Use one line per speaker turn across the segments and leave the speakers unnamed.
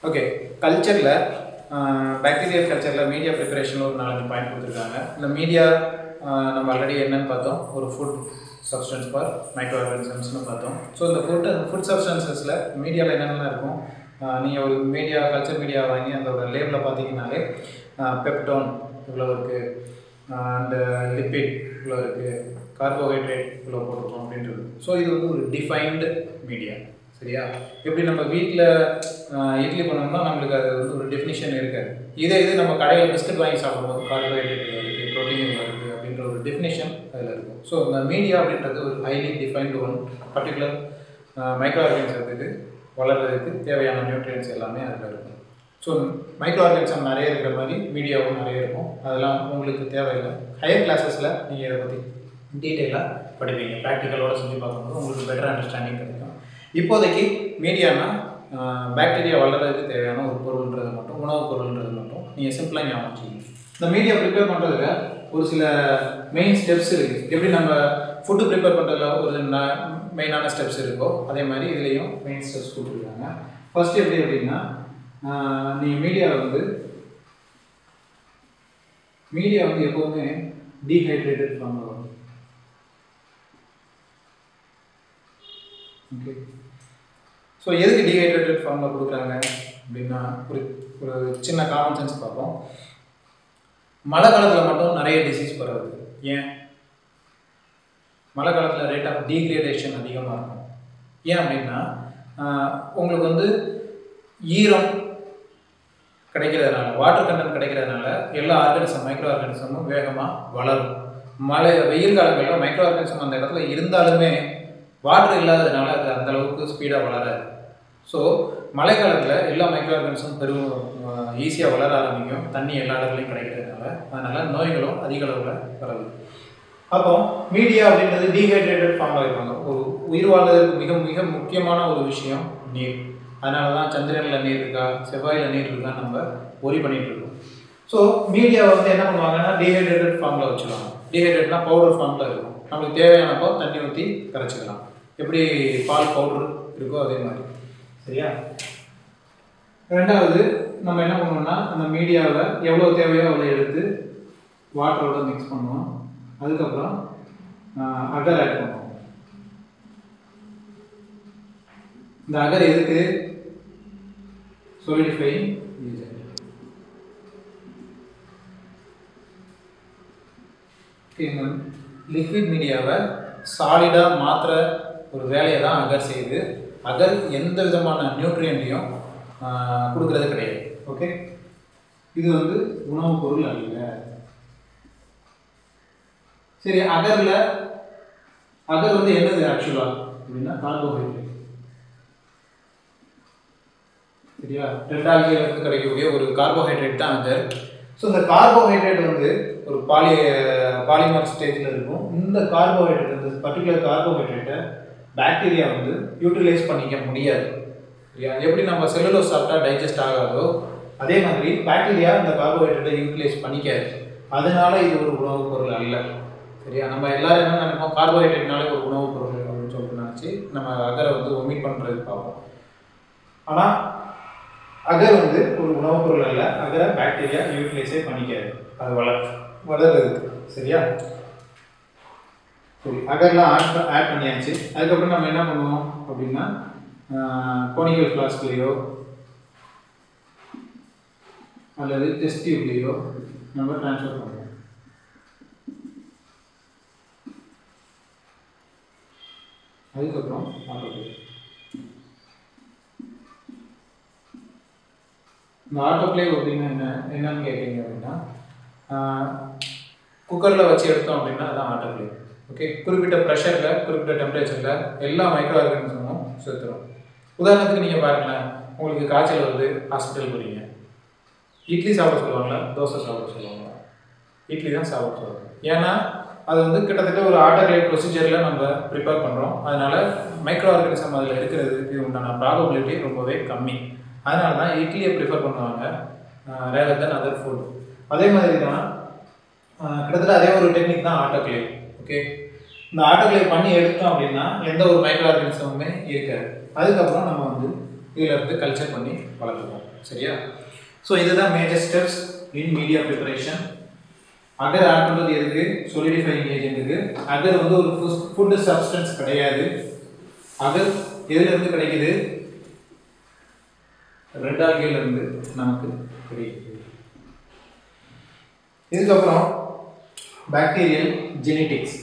okay கல்ச்சரில் bacterial கல்ச்சரில் media preparation ஒரு நாலஞ்சு பாயிண்ட் கொடுத்துருக்காங்க இந்த மீடியா நம்ம ஆல்ரெடி என்னன்னு பார்த்தோம் ஒரு ஃபுட் சப்ஸ்டன்ஸ் ஃபார் மைக்ரோ ஆர்கானிசம்ஸ்னு பார்த்தோம் ஸோ இந்த ஃபுட் ஃபுட் சப்ஸ்டன்சஸில் மீடியாவில் என்னென்னலாம் இருக்கும் நீங்கள் ஒரு மீடியா கல்ச்சர் மீடியா வாங்கி அதோட லேபிளில் பார்த்தீங்கன்னாலே பெப்டோன் இவ்வளோ இருக்குது அண்டு லிப்பிட் இவ்வளோ இருக்குது கார்போஹைட்ரேட் இவ்வளோ போட்டிருக்கோம் அப்படின்றது ஸோ இது வந்து ஒரு டிஃபைன்டு மீடியா சரியா எப்படி நம்ம வீட்டில் இட்லி பண்ணோம்னா நம்மளுக்கு அது வந்து ஒரு டெஃபினிஷன் இருக்காது இதே இது நம்ம கடையில் பிஸ்கட் வாங்கி சாப்பிடும்போது கார்போஹைட்ரேட் இருக்குது ப்ரோட்டீன் இருக்குது அப்படின்ற ஒரு டெஃபினிஷன் அதில் இருக்கும் ஸோ இந்த மீடியா அப்படின்றது ஒரு highly defined one particular micro ஆர்கானிசத்துக்கு வளர்கிறதுக்கு தேவையான நியூட்ரியன்ஸ் எல்லாமே அதில் இருக்கும் ஸோ மைக்ரோ ஆர்கானிசம் நிறைய இருக்கிற மாதிரி மீடியாவும் நிறைய இருக்கும் அதெல்லாம் உங்களுக்கு தேவையில்லை ஹையர் கிளாஸஸில் நீங்கள் இதை பற்றி டீட்டெயிலாக படிப்பீங்க ப்ராக்டிக்கலோட செஞ்சு பார்க்கும்போது உங்களுக்கு பெட்டர் அண்டர்ஸ்டாண்டிங் கிடைக்கும் இப்போதைக்கு மீடியானா பாக்டீரியா வளர்கிறதுக்கு தேவையான ஒரு பொருள்ன்றது மட்டும் உணவுப் பொருள்ன்றது மட்டும் நீங்கள் சிம்பிளாக ஞாபகம் வச்சுக்கணும் இந்த மீடியா ப்ரிப்பேர் பண்ணுறதுல ஒரு சில மெயின் ஸ்டெப்ஸ் இருக்குது எப்படி நம்ம ஃபுட்டு ப்ரிப்பேர் பண்ணுறதுல ஒரு மெயினான ஸ்டெப்ஸ் இருக்கோ அதே மாதிரி இதுலேயும் மெயின் ஸ்டெப்ஸ் கொடுத்துருக்காங்க ஃபர்ஸ்ட் எப்படி அப்படின்னா நீங்கள் மீடியா வந்து மீடியா வந்து எப்போவுமே டீஹைட்ரேட்டட் ஃபார்மில் வரும் ஓகே ஸோ எதுக்கு டீஹைட்ரேட்டட் ஃபார்மில் கொடுக்குறாங்க அப்படின்னா ஒரு ஒரு சின்ன காமன் சென்ஸ் பார்ப்போம் மழை காலத்தில் மட்டும் நிறைய டிசீஸ் பரவுது ஏன் மழை காலத்தில் ரேட் ஆஃப் டீக்ரேடேஷன் அதிகமாக இருக்கும் ஏன் அப்படின்னா உங்களுக்கு வந்து ஈரம் கிடைக்கிறதுனால வாட்டர் கண்டென்ட் கிடைக்கிறதுனால எல்லா ஆர்கானிசம் மைக்ரோ ஆர்கானிசமும் வேகமாக வளரும் மழை வெயில் காலங்களில் மைக்ரோ ஆர்கானிசம் அந்த இடத்துல இருந்தாலுமே வாட்டர் இல்லாததுனால அது அந்த அளவுக்கு ஸ்பீடாக வளராது ஸோ மழை காலத்தில் எல்லா மைக்ரோ ஆர்கானிசமும் பெரும் ஈஸியாக வளர ஆரம்பிக்கும் தண்ணி எல்லா இடத்துலையும் கிடைக்கிறதுனால அதனால் நோய்களும் அதிக அளவில் பரவுது அப்போ மீடியா அப்படின்றது டீஹைட்ரேட்டட் ஃபார்மில் இருப்பாங்க ஒரு உயிர் வாழ்வதற்கு மிக மிக முக்கியமான ஒரு விஷயம் நீர் அதனால தான் சந்திரனில் நீர் இருக்கா செவ்வாயில் நீர் இருக்கா நம்ம ஒரி பண்ணிட்டு இருக்கோம் ஸோ மீடியா வந்து என்ன பண்ணுவாங்கன்னா டீஹைட்ரேட்டட் ஃபார்மில் வச்சுருவாங்க டீஹைட்ரேட்னா பவுடர் ஃபார்மில் இருக்கும் நம்மளுக்கு தேவையானப்போ தண்ணி ஊற்றி கரைச்சிக்கலாம் எப்படி பால் பவுடர் இருக்கோ அதே மாதிரி சரியா ரெண்டாவது நம்ம என்ன பண்ணுவோம்னா அந்த மீடியாவை எவ்வளோ தேவையோ அவ்வளோ எடுத்து வாட்டரோட மிக்ஸ் பண்ணுவோம் அதுக்கப்புறம் அகர் ஆட் பண்ணுவோம் இந்த அகர் எதுக்கு solidify agent இந்த லிக்விட் மீடியாவை சாலிடாக மாற்றுற ஒரு வேலையை தான் அகர் செய்யுது அகர் எந்த விதமான நியூட்ரியன்ட்டையும் கொடுக்கறது கிடையாது ஓகே இது வந்து உணவுப் பொருள் அல்ல சரி அகரில் அகர் வந்து என்னது ஆக்சுவலாக அப்படின்னா கார்போஹைட்ரேட் சரியா ரெட் ஆல்கையிலிருந்து கிடைக்கக்கூடிய ஒரு கார்போஹைட்ரேட் தான் அகர் ஸோ இந்த கார்போஹைட்ரேட் வந்து ஒரு பாலி பாலிமர் ஸ்டேஜில் இருக்கும் இந்த கார்போஹைட்ரேட் இந்த பர்டிகுலர் கார்போஹைட்ரேட்டை பாக்டீரியா வந்து யூட்டிலைஸ் பண்ணிக்க முடியாது சரியா எப்படி நம்ம செல்லுலோஸ் சாப்பிட்டா டைஜஸ்ட் ஆகாதோ அதே மாதிரி பாக்டீரியா இந்த கார்போஹைட்ரேட்டை யூட்டிலைஸ் பண்ணிக்காது அதனால இது ஒரு உணவுப் பொருள் அல்ல சரியா நம்ம எல்லாரும் என்ன நினைப்போம் கார்போஹைட்ரேட்னாலே ஒரு உணவுப் பொருள் அப்படின்னு சொல்லிட்டு நினச்சி நம்ம அகரை வந்து ஒமிட் பண்ணுறதுக்கு பார்ப்போம் ஆனால் அகர் வந்து ஒரு உணவுப் பொருள் அல்ல அகரை பாக்டீரியா யூட்டிலைஸே பண்ணிக்காது அது வள வளருறதுக்கு சரியா சரி அகர்லாம் ஆட் ஆட் பண்ணியாச்சு அதுக்கப்புறம் நம்ம என்ன பண்ணுவோம் அப்படின்னா கோனிக்கல் ஃப்ளாஸ்க்லேயோ அல்லது டெஸ்ட் டியூப்லேயோ நம்ம ட்ரான்ஸ்ஃபர் பண்ணுவோம் அதுக்கப்புறம் ஆட்டோக்ளேவ் இந்த ஆட்டோக்ளேவ் அப்படின்னா என்ன என்னன்னு கேட்டீங்க அப்படின்னா குக்கரில் வச்சு எடுத்தோம் அப்படின்னா அதான் ஆட்டோக்ளேவ் ஓகே குறிப்பிட்ட ப்ரெஷரில் குறிப்பிட்ட டெம்பரேச்சரில் எல்லா மைக்ரோ ஆர்கானிசமும் செத்துரும் உதாரணத்துக்கு நீங்கள் பாருங்களேன் உங்களுக்கு காய்ச்சல் வருது ஹாஸ்பிட்டல் போகிறீங்க இட்லி சாப்பிட சொல்லுவாங்களா தோசை சாப்பிட சொல்லுவாங்களா இட்லி தான் சாப்பிட சொல்லுவாங்க ஏன்னா அது வந்து கிட்டத்தட்ட ஒரு ஆட்டோக்ளேவ் ப்ரொசீஜரில் நம்ம ப்ரிப்பேர் பண்ணுறோம் அதனால் மைக்ரோ ஆர்கானிசம் அதில் இருக்கிறதுக்கு உண்டான ப்ராபபிலிட்டி ரொம்பவே கம்மி அதனால தான் இட்லியை ப்ரிஃபர் பண்ணுவாங்க ரேதர் தென் அதர் ஃபுட் அதே மாதிரி தான் கிட்டத்தட்ட அதே ஒரு டெக்னிக் தான் ஆட்டோக்ளேவ் ஓகே இந்த ஆட்டோக்ளேவ் பண்ணி எடுத்தோம் அப்படின்னா எந்த ஒரு மைக்ரோ ஆர்கானிசமுமே இருக்காது அதுக்கப்புறம் நம்ம வந்து இதில் இருந்து கல்ச்சர் பண்ணி வளர்த்துப்போம் சரியா ஸோ இதுதான் major steps in media preparation agar add பண்ணுறது எதுக்கு சொலிடிஃபைங் ஏஜென்ட்டுக்கு அகர் வந்து ஒரு ஃபுட் சப்ஸ்டன்ஸ் கிடையாது அகர் எதுல இருந்து கிடைக்குது ரெட் ஆல்கைல இருந்து நமக்கு கிடைக்குது இதுக்கப்புறம் பாக்டீரியல் ஜெனட்டிக்ஸ்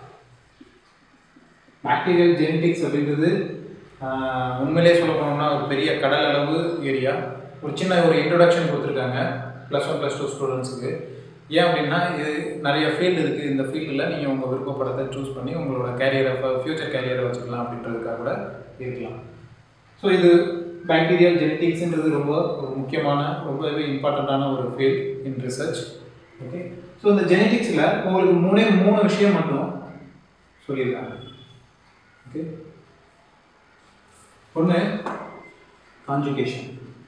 பாக்டீரியல் ஜெனட்டிக்ஸ் அப்படின்றது ஆஹ், உண்மையிலே சொல்ல போனோம்னா ஒரு பெரிய கடல் அளவு ஏரியா ஒரு சின்ன ஒரு இன்ட்ரொடக்ஷன் கொடுத்துருக்காங்க ப்ளஸ் ஒன் ப்ளஸ் டூ ஸ்டூடெண்ட்ஸுக்கு ஏன் அப்படின்னா இது நிறைய ஃபீல்டு இருக்குது இந்த ஃபீல்டில் நீங்கள் உங்கள் விருப்பப்படத்தை சூஸ் பண்ணி உங்களோட கேரியரை ஃப்யூச்சர் கேரியரை வச்சுக்கலாம் அப்படின்றதுக்காக கூட இருக்கலாம் ஸோ இது பாக்டீரியல் ஜெனட்டிக்ஸ்ன்றது ரொம்ப ஒரு முக்கியமான ரொம்பவே இம்பார்ட்டண்ட்டான ஒரு field in research okay so இந்த ஜெனட்டிக்ஸில் உங்களுக்கு மூணே மூணு விஷயம் மட்டும் சொல்லியிருக்காங்க ஓகே ஒன்று கான்ஜுகேஷன்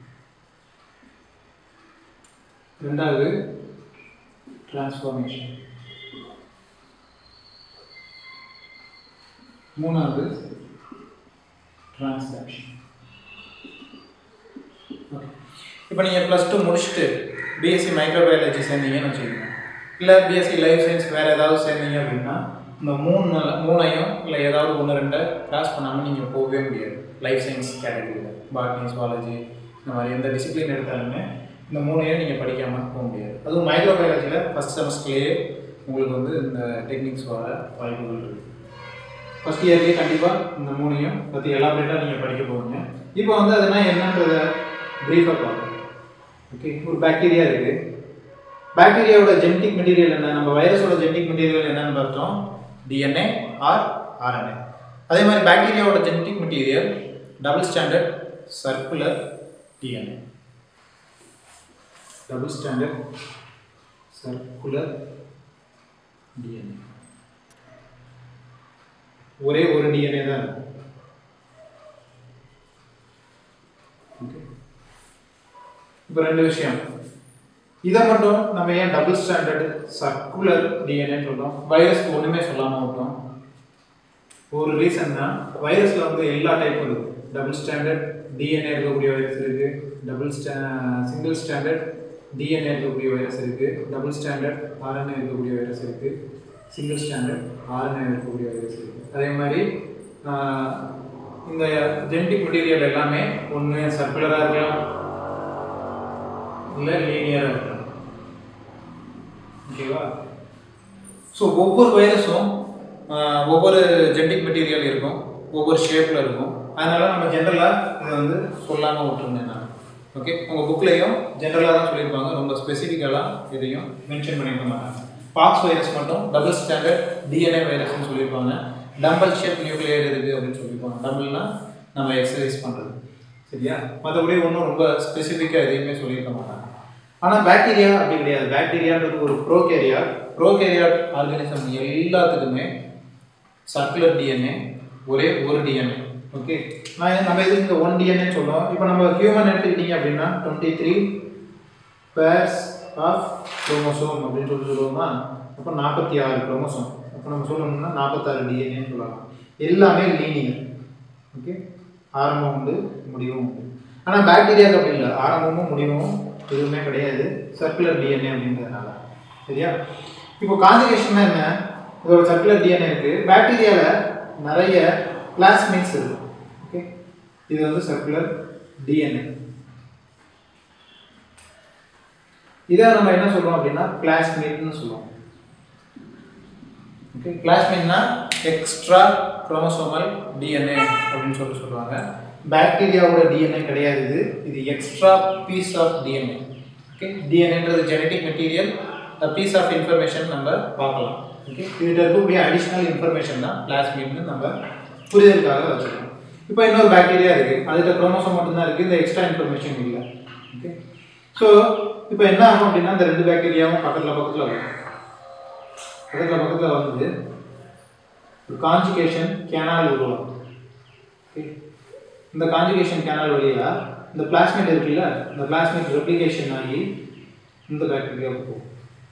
ரெண்டாவது டிரான்ஸ்ஃபார்மேஷன் மூணாவது டிரான்சாக்ஷன் ஓகே இப்போ நீங்கள் ப்ளஸ் டூ முடிச்சுட்டு பிஎஸ்சி மைக்ரோபயாலஜி சேர்ந்தீங்கன்னு வச்சுக்கோங்க இல்லை பிஎஸ்சி லைஃப் சயின்ஸ் வேறு ஏதாவது சேர்ந்தீங்க அப்படின்னா இந்த மூணு மூணையும் இல்லை ஏதாவது ஒன்று ரெண்டை கிராஸ் பண்ணாமல் நீங்கள் போகவே முடியாது லைஃப் சயின்ஸ் கேட்டகரியில் பாட்னி சுவாலஜி இந்த மாதிரி எந்த டிசிப்ளின் எடுத்தாலுமே இந்த மூணையும் நீங்கள் படிக்காமல் போக முடியாது அதுவும் மைக்ரோபயாலஜியில் ஃபஸ்ட் செமஸ்டர்லேயே உங்களுக்கு வந்து இந்த டெக்னிக்ஸ் வர வாய்ப்புகள் இருக்குது ஃபஸ்ட் இயர்லேயே கண்டிப்பாக இந்த மூணையும் பற்றி எலாபரேட்டாக நீங்கள் படிக்க போவீங்க இப்போ வந்து அதுனா என்னன்றத ப்ரீஃபாக பார்ப்போம் ஓகே ஒரு பாக்டீரியா இருக்குது பாக்டீரியாவோட ஜெனட்டிக் மெட்டீரியல் என்ன நம்ம வைரஸோட ஜெனட்டிக் மெட்டீரியல் என்னன்னு பார்த்தோம் டிஎன்ஏ ஆர் ஆர்என்ஏ அதே மாதிரி பாக்டீரியாவோட genetic material double standard circular DNA double standard circular DNA ஒரே ஒரு டிஎன்ஏ தான் இருக்கும் ஓகே இப்போ ரெண்டு விஷயம் இதை மட்டும் நம்ம ஏன் டபுள் ஸ்டாண்டர்ட் சர்க்குலர் டிஎன்ஏ சொல்றோம் வைரஸ்க்கு ஒன்றுமே சொல்லாமல் விட்டோம் ஒரு ரீசன் தான் வைரஸில் வந்து எல்லா டைப்பும் இருக்கு டபுள் ஸ்டாண்டர்ட் டிஎன்ஏ இருக்கக்கூடிய வைரஸ் இருக்கு டபுள் ஸ்டா சிங்கிள் ஸ்டாண்டர்ட் டிஎன்ஏ இருக்கக்கூடிய வைரஸ் இருக்கு டபுள் ஸ்டாண்டர்ட் ஆர்என்ஏ இருக்கக்கூடிய வைரஸ் இருக்கு சிங்கிள் ஸ்டாண்டர்ட் ஆர்என்ஏ இருக்கக்கூடிய வைரஸ் இருக்கு அதே மாதிரி ஆஹ், இந்த ஜெனட்டிக் மெட்டீரியல் எல்லாமே ஒன்று சர்க்குலராக இருக்கலாம் இல்லை லீனியராக இருக்கலாம் ஓகேவா ஸோ ஒவ்வொரு வைரஸும் ஆஹ், ஒவ்வொரு ஜெனடிக் மெட்டீரியல் இருக்கும் ஒவ்வொரு ஷேப்பில் இருக்கும் அதனால நம்ம ஜென்ரலாக இதை வந்து சொல்லாமல் விட்டுருந்தேன் நான் ஓகே உங்கள் புக்லேயும் ஜென்ரலாக தான் சொல்லியிருப்பாங்க ரொம்ப ஸ்பெசிஃபிக்கலாக எதையும் மென்ஷன் பண்ணியிருக்க மாட்டாங்க பாக்ஸ் வைரஸ் மட்டும் டபுள் ஸ்டாண்டர்ட் டிஎன்ஏ வைரஸ்னு சொல்லியிருப்பாங்க டம்பல் ஷேப் நியூக்ளியர் இருக்குது அப்படின்னு சொல்லியிருப்பாங்க டம்பிள்னா நம்ம எக்ஸசைஸ் பண்ணுறது சரியா மற்றபடி ஒன்றும் ரொம்ப ஸ்பெசிஃபிக்காக எதையுமே சொல்லியிருக்க மாட்டாங்க ஆனால் பாக்டீரியா அப்படி கிடையாது பாக்டீரியான்றது ஒரு ப்ரோகேரியா ப்ரோகேரியா ஆர்கானிசம் எல்லாத்துக்குமே சர்க்குலர் டிஎன்ஏ ஒரே ஒரு டிஎன்ஏ ஓகே நான் நம்ம இது இந்த ஒன் டிஎன்ஏ சொல்லுவோம் இப்போ நம்ம ஹியூமன் எடுத்துக்கிட்டீங்க அப்படின்னா twenty three pairs of chromosome அப்படின்னு சொல்லி சொல்லுவோமா அப்போ நாற்பத்தி ஆறு குரோமோசோம் அப்போ நம்ம சொல்லணும்னா நாற்பத்தாறு டிஎன்ஏன்னு சொல்லலாம் எல்லாமே லீனியர் ஓகே ஆரம்பம் உண்டு முடிவும் உண்டு ஆனால் பாக்டீரியாவுக்கு அப்படி இல்லை ஆரம்பமும் முடிவும் எதுவுமே கிடையாது சர்க்குலர் டிஎன்ஏ அப்படின்றதுனால சரியா இப்போ கான்ஜுகேஷன்னா என்ன இதோட சர்க்குலர் டிஎன்ஏ இருக்குது பாக்டீரியாவில் நிறைய பிளாஸ்மிட்ஸ் இருக்கு ஓகே இது வந்து சர்க்குலர் டிஎன்ஏ இதை நம்ம என்ன சொல்றோம் அப்படின்னா பிளாஸ்மிட்னு சொல்லுவோம் ஓகே பிளாஸ்மிட்னா எக்ஸ்ட்ரா குரோமோசோமல் டிஎன்ஏ அப்படின்னு சொல்லி சொல்லுவாங்க பாக்டீரியாவோட டிஎன்ஏ கிடையாது இது இது extra piece of DNA okay டிஎன்ஏன்றது genetic material piece of information நம்ம பார்க்கலாம் ஓகே இதுல இருக்கக்கூடிய அடிஷ்னல் இன்ஃபர்மேஷன் தான் பிளாஸ்மிட்னு நம்ம புரிதலுக்காக வச்சுக்கணும் இப்போ இன்னொரு பாக்டீரியா இருக்கு அதுக்கு குரோமோசோம் மட்டும்தான் இருக்கு இந்த எக்ஸ்ட்ரா இன்ஃபர்மேஷன் இல்லை ஓகே ஸோ இப்போ என்ன ஆகும் அப்படின்னா இந்த ரெண்டு பாக்டீரியாவும் பக்கத்தில் பக்கத்தில் வரும் பக்கத்தில் பக்கத்தில் வந்து ஒரு கான்ஜுகேஷன் கேனால் உருவாகும் ஓகே இந்த கான்ஜுகேஷன் கேனால் வழியா இந்த பிளாஸ்மிட் இருக்குல்ல இந்த பிளாஸ்மிட் ரெப்ளிகேஷன் ஆகி இந்த பாக்டீரியாவுக்கு போகும்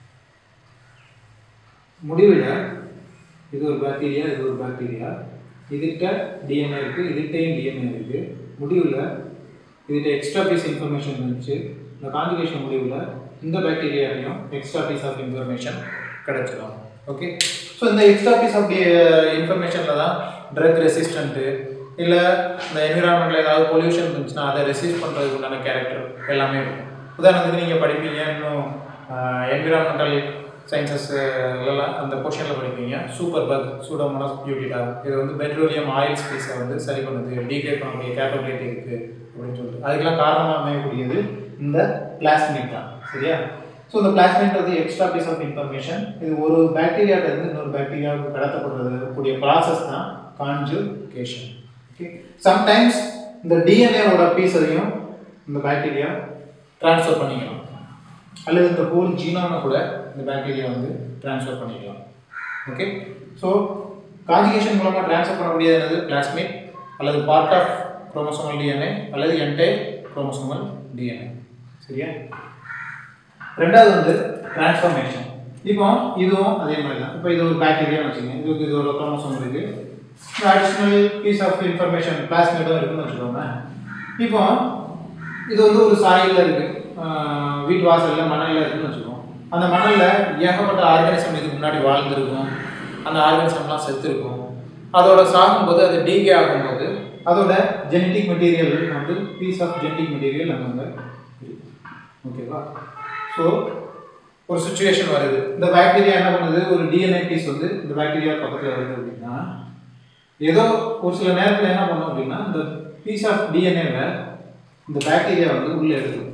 முடிவில் இது ஒரு பாக்டீரியா இது ஒரு பாக்டீரியா இதுகிட்ட டிஎன்ஏ இருக்குது இதுகிட்டையும் டிஎன்ஏ இருக்குது முடிவில் இதில் எக்ஸ்ட்ரா பீஸ் இன்ஃபர்மேஷன் இருந்துச்சு இந்த கான்ஜுகேஷன் முடிவில் இந்த பாக்டீரியாலையும் எக்ஸ்ட்ரா பீஸ் ஆஃப் இன்ஃபர்மேஷன் கிடைச்சிடும் ஓகே ஸோ இந்த எக்ஸ்ட்ரா பீஸ் ஆஃப் இன்ஃபர்மேஷனில் தான் ட்ரக் ரெசிஸ்டண்ட்டு இல்லை இந்த என்விரான்மெண்ட்டில் ஏதாவது பொல்யூஷன் இருந்துச்சுன்னா அதை ரெசிஸ்ட் பண்ணுறதுக்கு உண்டான கேரக்டர் எல்லாமே இருக்கும் உதாரணத்துக்கு நீங்கள் படிப்பீங்க இன்னும் என்விரான்மெண்டல் சயின்சஸ் எல்லாம் அந்த போர்ஷனில் படிப்பீங்க சூப்பர் பக் சூடோமோனாஸ் பியூட்டிடா இது வந்து பெட்ரோலியம் ஆயில் ஸ்பீஸை வந்து சரி பண்ணுது டீக்ரேட் பண்ணக்கூடிய கேப்பபிலிட்டி இருக்குது அப்படின்னு சொல்லிட்டு அதுக்கெல்லாம் காரணமாக அமையக்கூடியது இந்த பிளாஸ்மிக் தான் சரியா ஸோ இந்த பிளாஸ்மிக் வந்து எக்ஸ்ட்ரா பீஸ் ஆஃப் இன்ஃபர்மேஷன் இது ஒரு பாக்டீரியாவிலேருந்து இன்னொரு பாக்டீரியாவுக்கு கடத்தப்படுறது கூடிய ப்ராசஸ் தான் கான்ஜுகேஷன் ஓகே சம்டைம்ஸ் இந்த டிஎன்ஏவோட பீஸையும் இந்த பாக்டீரியா ட்ரான்ஸ்ஃபர் பண்ணிக்கலாம் அல்லது இந்த ஹோல் ஜீனோமை கூட இந்த பாக்டீரியா வந்து ட்ரான்ஸ்ஃபர் பண்ணிக்கலாம் ஓகே ஸோ கான்ஜுகேஷன் மூலமாக ட்ரான்ஸ்ஃபர் பண்ணக்கூடியது என்னது பிளாஸ்மிட் அல்லது பார்ட் ஆஃப் குரோமோசோமல் டிஎன்ஏ அல்லது என்டை குரோமோசோமல் டிஎன்ஏ சரியா ரெண்டாவது வந்து டிரான்ஸ்ஃபர்மேஷன் இப்போ இதுவும் அதே மாதிரி தான் இப்போ இது ஒரு பாக்டீரியான்னு வச்சுக்கோங்க இதுக்கு இது ஒரு குரோமோசோம் இருக்குது அடிஷ்னல் பீஸ் ஆஃப் இன்ஃபர்மேஷன் பிளாஸ்மிட்டும் இருக்குன்னு வச்சுக்கோங்க இப்போ இது வந்து ஒரு சாயிலில் இருக்குது வீட்டு வாசலில் மணலில் இருக்குன்னு வச்சுக்கோம் அந்த மணலில் ஏகப்பட்ட ஆர்கானிசம் இதுக்கு முன்னாடி வாழ்ந்துருக்கும் அந்த ஆர்கானிசம்லாம் செத்துருக்கும் அதோட சாகும்போது அது டீகே ஆகும்போது அதோட ஜெனட்டிக் மெட்டீரியல் வந்து பீஸ் ஆஃப் ஜெனட்டிக் மெட்டீரியல் அங்கே ஓகேவா ஸோ ஒரு சுச்சுவேஷன் வருது இந்த பாக்டீரியா என்ன பண்ணுது ஒரு டிஎன்ஏ பீஸ் வந்து இந்த பாக்டீரியா பக்கத்தில் வருது அப்படின்னா ஏதோ ஒரு சில நேரத்தில் என்ன பண்ணும் அப்படின்னா இந்த பீஸ் ஆஃப் டிஎன்ஏவை இந்த பாக்டீரியா வந்து உள்ளே எடுக்கும்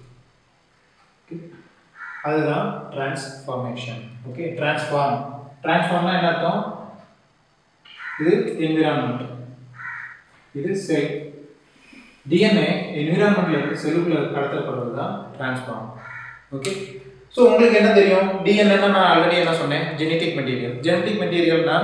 அதுதான் டிரான்ஸ்ஃபார்மேஷன் ஓகே டிரான்ஸ்ஃபார்ம் டிரான்ஸ்ஃபார்ம்னா என்ன அர்த்தம் இது என்விரான்மெண்ட் இது செல் டிஎன்ஏ என்விரான்மெண்ட்ல இருந்து செல்லுக்குள்ள கடத்தப்படுறது தான் டிரான்ஸ்ஃபார்ம் ஓகே ஸோ உங்களுக்கு என்ன தெரியும் டிஎன்ஏன்னா நான் ஆல்ரெடி என்ன சொன்னேன் ஜெனட்டிக் மெட்டீரியல் ஜெனட்டிக் மெட்டீரியல்னா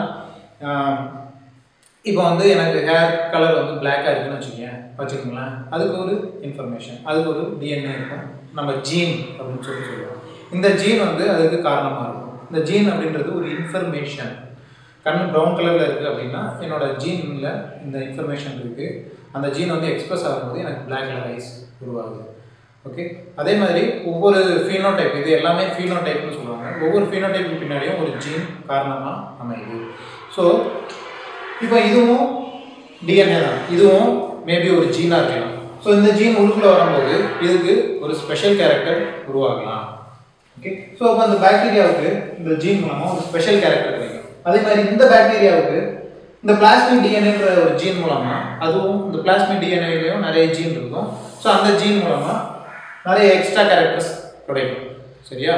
இப்போ வந்து எனக்கு ஹேர் கலர் வந்து பிளாக்காக இருக்குன்னு வச்சுக்கோங்க வச்சுக்கோங்களேன் அதுக்கு ஒரு இன்ஃபர்மேஷன் அதுக்கு ஒரு டிஎன்ஏ இருக்கும் நம்ம ஜீன் அப்படின்னு சொல்லி சொல்லுவோம் இந்த ஜீன் வந்து அதுக்கு காரணமாக இருக்கும் இந்த ஜீன் அப்படின்றது ஒரு இன்ஃபர்மேஷன் கண் ப்ரௌன் கலரில் இருக்குது அப்படின்னா என்னோட ஜீனில் இந்த இன்ஃபர்மேஷன் இருக்குது அந்த ஜீன் வந்து எக்ஸ்பிரஸ் ஆகும்போது எனக்கு பிளாக் கலர் ஐஸ் உருவாகுது ஓகே அதே மாதிரி ஒவ்வொரு ஃபீனோடைப் இது எல்லாமே ஃபீனோடைப்னு சொல்லுவாங்க ஒவ்வொரு ஃபீனோடைப்புக்கு பின்னாடியும் ஒரு ஜீன் காரணமாக அமையுது ஸோ இப்போ இதுவும் டிஎன்ஏ தான் இதுவும் மேபி ஒரு ஜீனாக இருக்கலாம் ஸோ இந்த ஜீன் உள்ளுக்குள்ளே வரும்போது இதுக்கு ஒரு ஸ்பெஷல் கேரக்டர் உருவாகலாம் ஓகே ஸோ அப்போ அந்த பாக்டீரியாவுக்கு இந்த ஜீன் மூலமாக ஒரு ஸ்பெஷல் கேரக்டர் கிடைக்கும் அதே மாதிரி இந்த பாக்டீரியாவுக்கு இந்த பிளாஸ்மிக் டிஎன்ஏன்ற ஒரு ஜீன் மூலமாக அதுவும் இந்த பிளாஸ்மிக் டிஎன்ஏலையும் நிறைய ஜீன் இருக்கும் ஸோ அந்த ஜீன் மூலமாக நிறைய எக்ஸ்ட்ரா கேரக்டர்ஸ் கிடைக்கும் சரியா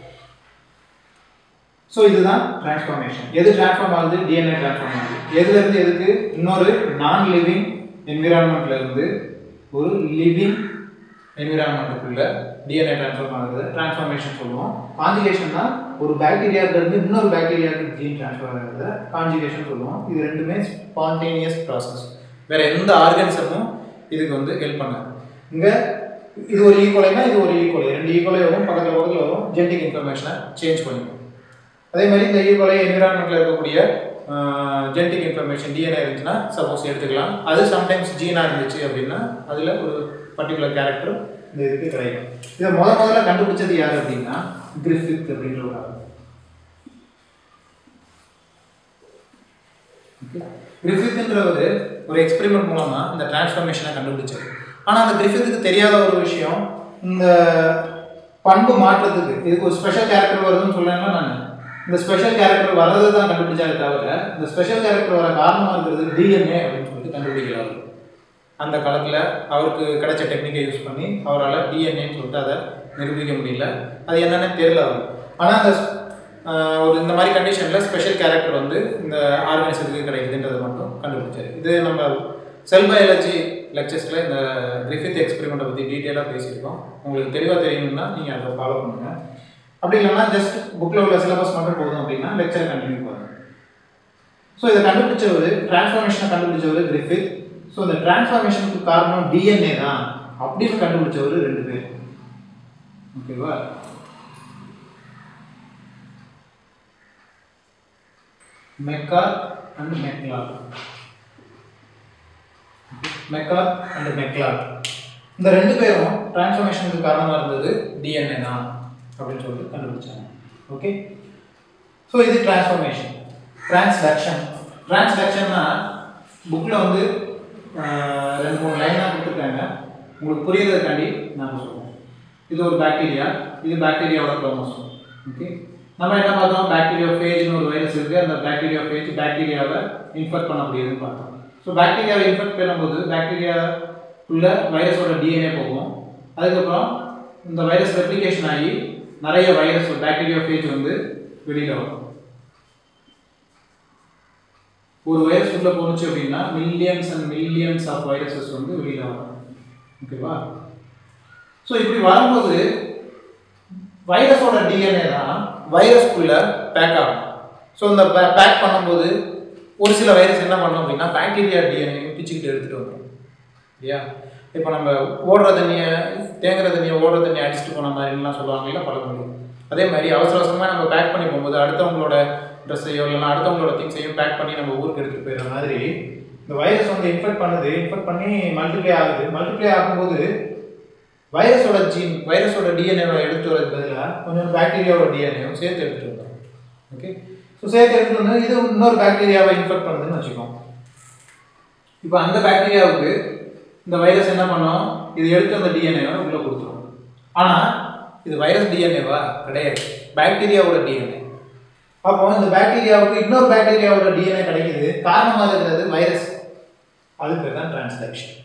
ஸோ இதுதான் டிரான்ஸ்ஃபார்மேஷன் எது டிரான்ஸ்ஃபார்ம் ஆகுது டிஎன்ஏ டிரான்ஸ்ஃபார்ம் ஆகுது எதுலேருந்து எதுக்கு இன்னொரு நான் லிவிங் என்விரான்மெண்ட்ல இருந்து ஒரு லிவிங் என்விரான்மெண்ட்டுக்குள்ள டிஎன்ஏ டிரான்ஸ்ஃபார்ம் ஆகுது டிரான்ஸ்ஃபார்மேஷன் சொல்லுவோம் காஞ்சிகேஷன் தான் ஒரு பாக்டீரியாவுக்கு இருந்து இன்னொரு பாக்டீரியாவுக்கு ஜீன் டிரான்ஸ்ஃபர் ஆகுது காஞ்சிகேஷன் சொல்லுவோம் இது ரெண்டுமே ஸ்பான்டேனியஸ் ப்ராசஸ் வேற எந்த ஆர்கனிசமும் இதுக்கு வந்து ஹெல்ப் பண்ணாது இங்கே இது ஒரு ஈக்குவலைனா இது ஒரு ஈக்குவலை ரெண்டு ஈக்குவலை வரும் பக்கத்தில் பக்கத்தில் வரும் ஜெனடிக் இன்ஃபர்மேஷனை சேஞ்ச் பண்ணிக்கும் அதே மாதிரி இந்த ஈக்குவலை என்விரான்மெண்ட்டில் இருக்கக்கூடிய ஜெனடிக் இன்ஃபர்மேஷன் டிஎன்ஏ இருந்துச்சுன்னா சப்போஸ் எடுத்துக்கலாம் அது சம்டைம்ஸ் ஜீனாக இருந்துச்சு அப்படின்னா அதில் ஒரு பர்டிகுலர் கேரக்டர் இந்த இதுக்கு கிடைக்கும் இதை முத முதல்ல கண்டுபிடிச்சது யார் அப்படின்னா கிரிஃபித் அப்படின்ற ஒரு ஆள் கிரிஃபித்ன்றவர் ஒரு எக்ஸ்பெரிமெண்ட் மூலமா இந்த டிரான்ஸ்ஃபர்மேஷனை கண்டுபிடிச்சாரு ஆனால் அந்த கிரிஃபித்துக்கு தெரியாத ஒரு விஷயம் இந்த பண்பு மாற்றத்துக்கு இதுக்கு ஒரு ஸ்பெஷல் கேரக்டர் வருதுன்னு சொல்லேன்னா நான் இந்த ஸ்பெஷல் கேரக்டர் வர்றது தான் கண்டுபிடிச்சாலே தவிர இந்த ஸ்பெஷல் கேரக்டர் வர காரணமாக இருக்கிறது டிஎன்ஏ அப்படின்னு சொல்லிட்டு கண்டுபிடிக்கல அவர் அந்த காலத்தில் அவருக்கு கிடைச்ச டெக்னிக்கை யூஸ் பண்ணி அவரால் டிஎன்ஏன்னு சொல்லிட்டு அதை நிரூபிக்க முடியல அது என்னன்னு தெரியல அவர் ஆனால் அந்த ஆஹ், ஒரு இந்த மாதிரி கண்டிஷனில் ஸ்பெஷல் கேரக்டர் வந்து இந்த ஆர்கனைசத்துக்கு கிடைக்குதுன்றதை மட்டும் கண்டுபிடிச்சாரு இது நம்ம செல் பயாலஜி லெக்சர்ஸில் இந்த கிரிஃபித் எக்ஸ்பெரிமெண்ட்டை பற்றி டீட்டெயிலாக பேசியிருக்கோம் உங்களுக்கு தெளிவாக தெரியணும்னா நீங்கள் அதை ஃபாலோ பண்ணுங்கள் அப்படி இல்லைன்னா ஜஸ்ட் புக்கில் உள்ள சிலபஸ் மட்டும் போதும் அப்படின்னா லெக்சரை கண்டினியூ பண்ணுங்க ஸோ இதை கண்டுபிடிச்சவர் டிரான்ஸ்ஃபார்மேஷனை கண்டுபிடிச்சவர் கிரிஃபித் ஸோ இந்த டிரான்ஸ்ஃபார்மேஷனுக்கு காரணம் டிஎன்ஏ தான் அப்படின்னு கண்டுபிடிச்சவர் ரெண்டு பேர் ஓகேவா மெக்கார் அண்ட் மெக்லார் மெக்கார் அண்ட் மெக்லார் இந்த ரெண்டு பேரும் டிரான்ஸ்ஃபர்மேஷனுக்கு காரணமாக இருந்தது டிஎன்ஏ தான் அப்படின்னு சொல்லிட்டு கண்டுபிடிச்சாங்க ஓகே ஸோ இது டிரான்ஸ்ஃபர்மேஷன் டிரான்ஸ்டக்ஷன் டிரான்ஸ்டக்ஷன்னா புக்கில் வந்து ஆஹ், ரெண்டு மூணு லைனாக கொடுத்துருக்காங்க உங்களுக்கு புரியறதுக்காண்டி நான் சொல்லுவோம் இது ஒரு பாக்டீரியா இது பாக்டீரியாவோட குரோமோசோம் ஓகே நம்ம என்ன பார்த்தோம் பாக்டீரியா ஃபேஜ்னு ஒரு வைரஸ் இருக்குது அந்த பாக்டீரியா ஃபேஜ் பாக்டீரியாவை இன்ஃபெக்ட் பண்ண முடியுதுன்னு பார்த்தோம் ஸோ பாக்டீரியாவை இன்ஃபெக்ட் பண்ணும்போது பாக்டீரியா உள்ள வைரஸோட டிஎன்ஏ போகும் அதுக்கப்புறம் இந்த வைரஸ் ரெப்ளிகேஷன் ஆகி நிறைய வைரஸ் பாக்டீரியா ஃபேஜ் வந்து வெளியில் வரும் ஒரு வைரஸ் உள்ள போணுச்சு அப்படின்னா millions and millions of viruses வந்து வெளியில் வரும் ஓகேவா ஸோ இப்படி வரும்போது வைரஸோட டிஎன்ஏ தான் வைரஸ்க்குள்ள பேக் ஆகும் ஸோ இந்த பேக் பண்ணும்போது ஒரு சில வைரஸ் என்ன பண்ணும் அப்படின்னா பாக்டீரியா டிஎன்ஏ பிச்சுக்கிட்டு எடுத்துகிட்டு வந்துடும் இல்லையா இப்போ நம்ம ஓடுற தண்ணியை தேங்குற தண்ணியை ஓடுற தண்ணியை அடிச்சுட்டு போன மாதிரிலாம் சொல்லுவாங்கல்ல பழமொழி அதே மாதிரி அவசர அவசரமாக நம்ம பேக் பண்ணி போகும்போது அடுத்தவங்களோட ட்ரெஸ்ஸையோ இல்லைன்னா அடுத்தவங்களோட திங்ஸையும் பேக் பண்ணி நம்ம ஊருக்கு எடுத்துகிட்டு போயிடுற மாதிரி இந்த வைரஸ் வந்து இன்ஃபெக்ட் பண்ணுது இன்ஃபெக்ட் பண்ணி மல்டிப்ளை ஆகுது மல்டிப்ளை ஆகும்போது வைரஸோட ஜீன் வைரஸோட டிஎன்ஏவை எடுத்து வரதுக்கு பதிலாக கொஞ்சம் பாக்டீரியாவோட டிஎன்ஏவும் சேர்த்து எடுத்துகிட்டு வந்துடும் ஓகே ஸோ சேர்த்து எடுத்துட்டு வந்து இது இன்னொரு பாக்டீரியாவை இன்ஃபெக்ட் பண்ணுதுன்னு வச்சுக்கோம் இப்போ அந்த பாக்டீரியாவுக்கு இந்த வைரஸ் என்ன பண்ணும் இது எடுத்து அந்த டிஎன்ஏவை உள்ளே கொடுத்துரும் ஆனால் இது வைரஸ் டிஎன்ஏவா கிடையாது பாக்டீரியாவோட டிஎன்ஏ அப்போ இந்த பாக்டீரியாவுக்கு இன்னொரு பாக்டீரியாவோட டிஎன்ஏ கிடைக்குது காரணமாக இருக்கிறது வைரஸ் அது பேர் தான் டிரான்ஸ்லக்ஷன்